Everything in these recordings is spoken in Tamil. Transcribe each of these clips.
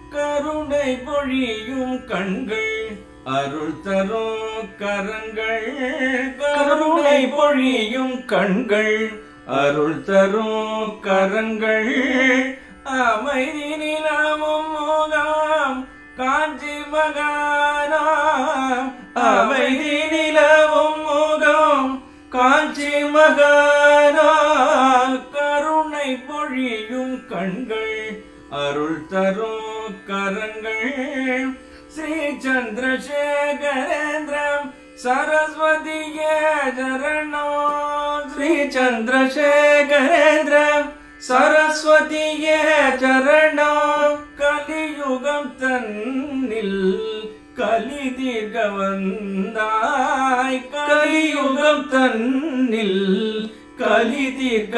கருணை பொழியும் கண்கள் அருள் தரும் கரங்கள் கருணை பொழியும் கண்கள் அருள் தரும் கரங்கள் அமைதி நிலவும் முகாம் காஞ்சி மகானாம் அமைதி நிலவும் முகம் காஞ்சி மகானா கருணை பொழியும் கண்கள் அருள் தரும் கரங்கள் ஸ்ரீ சந்திரசேகரேந்திரம் சரஸ்வதிய சரணோ ஸ்ரீ சந்திரசேகரேந்திரம் சரஸ்வதிய சரணோ கலியுகம் தன்னில் கலி தீர்க்க வந்தாய் கலியுகம் தன்னில் கலி தீர்க்க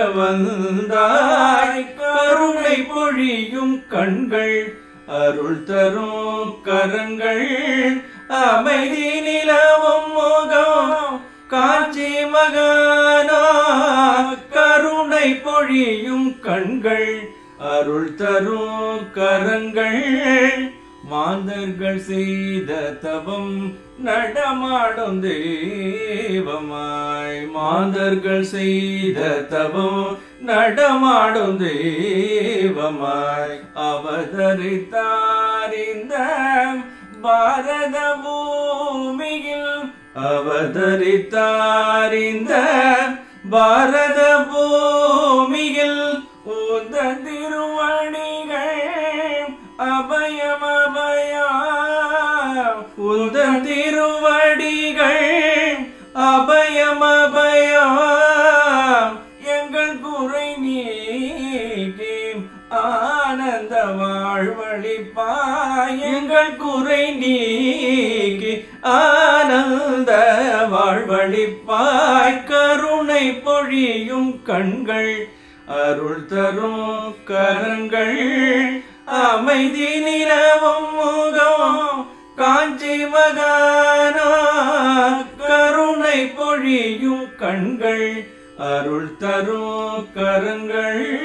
வந்தாய் கருணை பொழியும் கண்கள் அருள் தரும் கரங்கள் அமைதி நிலவும் முகம் காஞ்சி மகானா கருணை பொழியும் கண்கள் அருள் தரும் கரங்கள் மாந்தர்கள் செய்த தவம் நடமாடும் தெய்வமாய் மாந்தர்கள் செய்த தவம் நடமாடும் தெய்வமாய் அவதரித்தார் இந்த பாரத பூமியில் அவதரித்தார் இந்த பாரத பூமியில் உந்த திருவடிகள் அபயம் அபயம் உந்த திருவடிகள் அபயம் அபயம் எங்கள் குறை நீக்கி ஆனந்த வாழ்வழிப்பாய் எங்கள் குறை நீக்கி ஆனந்த வாழ்வழிப்பாய் கருணை பொழியும் கண்கள் அருள் தரும் கரங்கள் அமைதி நிலவும் முகம் காஞ்சி மகானா கருணை பொழியும் கண்கள் அருள் தரும் கரங்கள்